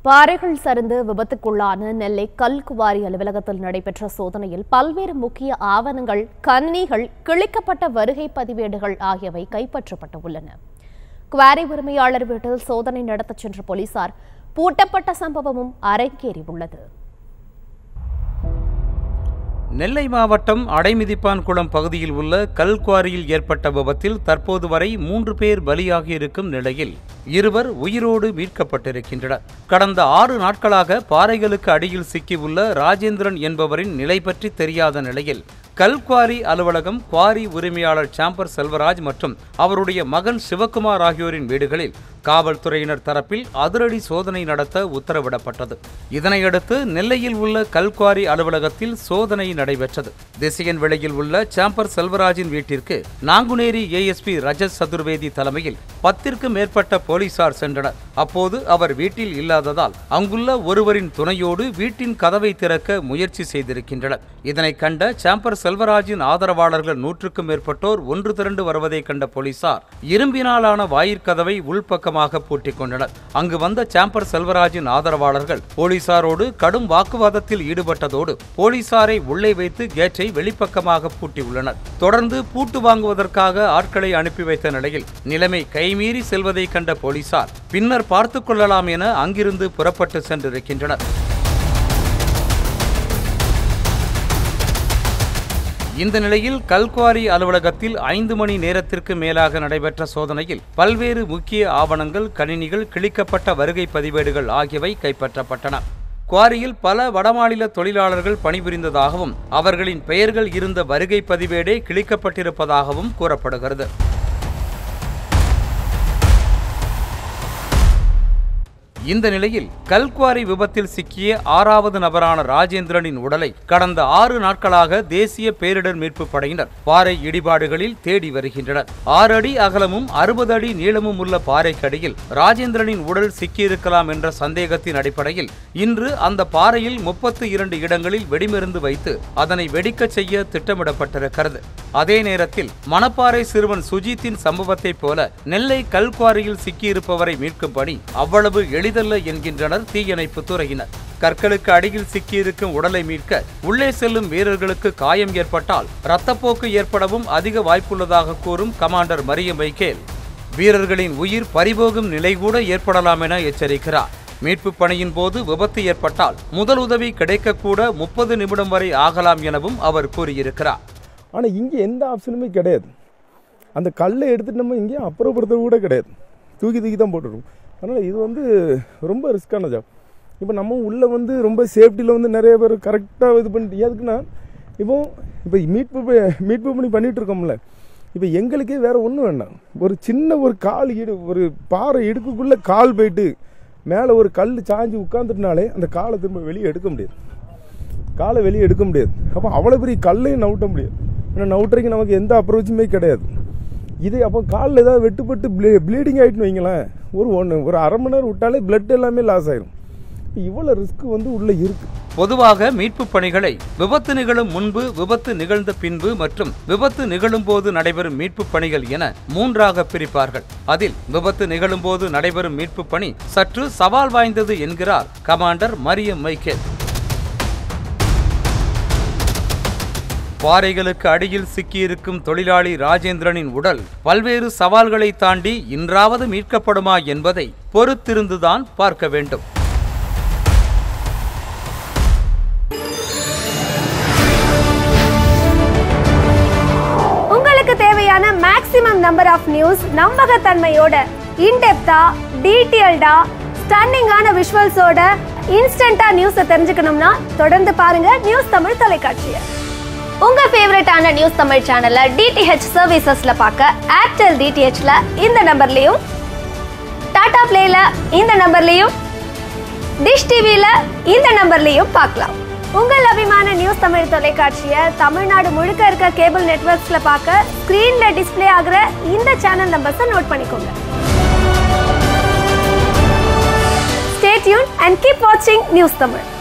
பாறைகள் சரிந்து விபத்துக்குள்ளான நெல்லை கல்குவாரி அலுவலகத்தில் நடைபெற்ற சோதனையில் பல்வேறு முக்கிய ஆவணங்கள் கணினிகள் கிழிக்கப்பட்ட வருகை பதிவேடுகள் ஆகியவை கைப்பற்றப்பட்டு உள்ளன குவாரி உரிமையாளர் வீட்டில் சோதனை நடத்தச் சென்ற போலீசார் பூட்டப்பட்ட சம்பவமும் அரங்கேறியுள்ளது நெல்லை மாவட்டம் அடைமிதிப்பான்குளம் பகுதியில் உள்ள கல்குவாரியில் ஏற்பட்ட விபத்தில் தற்போது வரை மூன்று பேர் பலியாகி இருக்கும் நிலையில் இருவர் உயிரோடு மீட்கப்பட்டிருக்கின்றனர் கடந்த ஆறு நாட்களாக பாறைகளுக்கு அடியில் சிக்கியுள்ள ராஜேந்திரன் என்பவரின் நிலை பற்றி தெரியாத நிலையில் கல்குவாரி அலுவலகம் குவாரி உரிமையாளர் சாம்பர் செல்வராஜ் மற்றும் அவருடைய மகன் சிவக்குமார் ஆகியோரின் வீடுகளில் காவல்துறையினர் தரப்பில் அதிரடி சோதனை நடத்த உத்தரவிடப்பட்டது இதனையடுத்து நெல்லையில் உள்ள கல்குவாரி அலுவலகத்தில் சோதனை நடைபெற்றது திசையன் வெளியில் உள்ள சாம்பர் செல்வராஜின் வீட்டிற்கு நாங்குநேரி ஏஎஸ்பி ரஜத் சதுர்வேதி தலைமையில் பத்திற்கும் மேற்பட்ட போலீசார் சென்றனர் அப்போது அவர் வீட்டில் இல்லாததால் அங்குள்ள ஒருவரின் துணையோடு வீட்டின் கதவை திறக்க முயற்சி செய்திருக்கின்றனர் இதனை கண்ட சாம்பர் செல்வராஜின் ஆதரவாளர்கள் நூற்றுக்கும் மேற்பட்டோர் ஒன்று திரண்டு வருவதை கண்ட போலீசார் இரும்பினாலான வாயிற்கதவை உள்பக்கமாக பூட்டிக் கொண்டனர் அங்கு வந்த சாம்பர் செல்வராஜின் ஆதரவாளர்கள் போலீசாரோடு கடும் வாக்குவாதத்தில் ஈடுபட்டதோடு போலீசாரை உள்ளே வைத்து கேட்டை வெளிப்பக்கமாக பூட்டியுள்ளனர் தொடர்ந்து பூட்டு வாங்குவதற்காக ஆட்களை அனுப்பி வைத்த நிலையில் நிலைமை கைமீறி செல்வதை கண்ட போலீசார் பின்னர் பார்த்துக் கொள்ளலாம் என அங்கிருந்து புறப்பட்டு சென்றிருக்கின்றனர் இந்த நிலையில் கல்குவாரி அலுவலகத்தில் ஐந்து மணி நேரத்திற்கு மேலாக நடைபெற்ற சோதனையில் பல்வேறு முக்கிய ஆவணங்கள் கணினிகள் கிழிக்கப்பட்ட வருகை பதிவேடுகள் ஆகியவை கைப்பற்றப்பட்டன குவாரியில் பல வடமாநில தொழிலாளர்கள் பணிபுரிந்ததாகவும் அவர்களின் பெயர்கள் இருந்த வருகை பதிவேடே கிழிக்கப்பட்டிருப்பதாகவும் கூறப்படுகிறது இந்த நிலையில் கல்குவாரி விபத்தில் சிக்கிய ஆறாவது நபரான ராஜேந்திரனின் உடலை கடந்த ஆறு நாட்களாக தேசிய பேரிடர் மீட்பு படையினர் பாறை இடிபாடுகளில் தேடி வருகின்றனர் ஆறு அடி அகலமும் அறுபது அடி நீளமும் உள்ள பாறைக்கடியில் ராஜேந்திரனின் உடல் சிக்கியிருக்கலாம் என்ற சந்தேகத்தின் அடிப்படையில் இன்று அந்த பாறையில் முப்பத்து இரண்டு இடங்களில் வெடிமருந்து வைத்து அதனை வெடிக்கச் செய்ய திட்டமிடப்பட்டிருக்கிறது அதே நேரத்தில் மணப்பாறை சிறுவன் சுஜித்தின் சம்பவத்தைப் போல நெல்லை கல்குவாரியில் சிக்கியிருப்பவரை மீட்கும் பணி அவ்வளவு எளிதல்ல என்கின்றனர் தீயணைப்பு துறையினர் கற்களுக்கு அடியில் சிக்கியிருக்கும் உடலை மீட்க உள்ளே செல்லும் வீரர்களுக்கு காயம் ஏற்பட்டால் இரத்தப்போக்கு ஏற்படவும் அதிக வாய்ப்புள்ளதாக கூறும் கமாண்டர் மரியம் மைக்கேல் வீரர்களின் உயிர் பறிபோகும் நிலை கூட ஏற்படலாம் என எச்சரிக்கிறார் மீட்பு பணியின் போது விபத்து ஏற்பட்டால் முதலுதவி கிடைக்கக்கூட முப்பது நிமிடம் வரை ஆகலாம் எனவும் அவர் கூறியிருக்கிறார் ஆனால் இங்கே எந்த ஆப்ஷனுமே கிடையாது அந்த கல்லை எடுத்துட்டு நம்ம இங்கேயும் அப்புறப்படுத்த கூட கிடையாது தூக்கி தூக்கி தான் போட்டுருவோம் அதனால் இது வந்து ரொம்ப ரிஸ்க்கான ஜாப் இப்போ நம்ம உள்ளே வந்து ரொம்ப சேஃப்டியில் வந்து நிறைய பேர் கரெக்டாக இது பண்ணிட்டு எதுக்குன்னா இப்போ இப்போ மீட்பு ப- மீட்பு பண்ணி பண்ணிட்டு இருக்கோம்ல இப்போ எங்களுக்கே வேற ஒன்றும் வேண்டாம் ஒரு சின்ன ஒரு கால் இடு ஒரு பாறை இடுக்குக்குள்ளே கால் போயிட்டு மேலே ஒரு கல் சாஞ்சு உட்காந்துட்டுனாலே அந்த காலை திரும்ப வெளியே எடுக்க முடியாது காலை வெளியே எடுக்க முடியாது அப்போ அவ்வளோ பெரிய கல்லையும் நவுட்ட முடியாது ஏன்னா நவுட்டுறதுக்கு நமக்கு எந்த அப்ரோச்சுமே கிடையாது இது அப்போ காலில் ஏதாவது வெட்டுப்பட்டு ப்ளீ ப்ளீடிங் ஆகிட்டுன்னு வைங்களேன் ஒரு ஒன்று ஒரு அரை மணி நேரம் விட்டாலே பிளட் எல்லாமே லாஸ் ஆயிரும் இவ்வளோ ரிஸ்க் வந்து உள்ளே இருக்குது பொதுவாக மீட்பு பணிகளை விபத்து நிகழும் முன்பு விபத்து நிகழ்ந்த பின்பு மற்றும் விபத்து நிகழும் போது நடைபெறும் மீட்பு பணிகள் என மூன்றாக பிரிப்பார்கள் அதில் விபத்து நிகழும் போது நடைபெறும் மீட்பு பணி சற்று சவால் வாய்ந்தது என்கிறார் கமாண்டர் மரியம் மைக்கேல் பாறைகளுக்கு அடியில் சிக்கியிருக்கும் தொழிலாளி ராஜேந்திரனின் உடல் பல்வேறு சவால்களை தாண்டி இன்றாவது மீட்கப்படுமா என்பதை பொறுத்திருந்துதான் பார்க்க வேண்டும் உங்களுக்கு தேவையான மேக்ஸிமம் நம்பர் ஆஃப் நியூஸ் நம்பகத்தன்மையோட இன்டெப்தா டீட்டெயில்டா ஸ்டன்னிங்கான விஷுவல்ஸோட இன்ஸ்டன்டா நியூஸை தெரிஞ்சுக்கணும்னா தொடர்ந்து பாருங்க நியூஸ் தமிழ் தொலைக்காட்சியை உங்க ஃபேவரட்டான நியூஸ் தமிழ் சேனலை டிடிஹெச் சர்வீசஸ்ல பார்க்க ஏர்டெல் டிடிஹெச்ல இந்த நம்பர்லயும் டாடா பிளேல இந்த நம்பர்லயும் டிஷ் டிவில இந்த நம்பர்லயும் பார்க்கலாம் உங்கள் அபிமான நியூஸ் தமிழ் தொலைக்காட்சியை தமிழ்நாடு முழுக்க இருக்க கேபிள் நெட்வொர்க்ஸ்ல பார்க்க ஸ்கிரீன்ல டிஸ்ப்ளே ஆகுற இந்த சேனல் நம்பர்ஸை நோட் பண்ணிக்கோங்க ஸ்டே டியூன் அண்ட் கீப் வாட்சிங் நியூஸ் தமிழ்